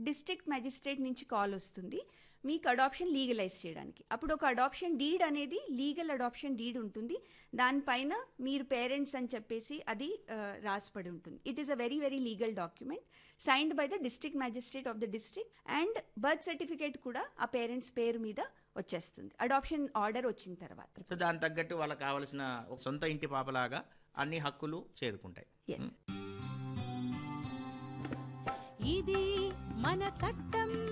district magistrate నుంచి call వస్తుంది మీకు అడాప్షన్ లీగలైజ్ చేయడానికి అప్పుడు ఒక అడాప్షన్ డీడ్ అనేది లీగల్ అడాప్షన్ డీడ్ ఉంటుంది దానిపైన మీరు పేరెంట్స్ అని చెప్పేసి అది ఆ, రాసిపడి ఉంటుంది it is a very very legal document signed by the district magistrate of the district and birth certificate కూడా ఆ పేరెంట్స్ పేరు మీద వచ్చేస్తుంది అడాప్షన్ ఆర్డర్ వచ్చిన తర్వాత సో దాని తగ్గట్టు వాళ్ళకి కావలసిన ఒక సొంత ఇంటి పాపలాగా అన్ని హక్కులు చేరుకుంటాయి ఎస్ ఇది మన చట్టం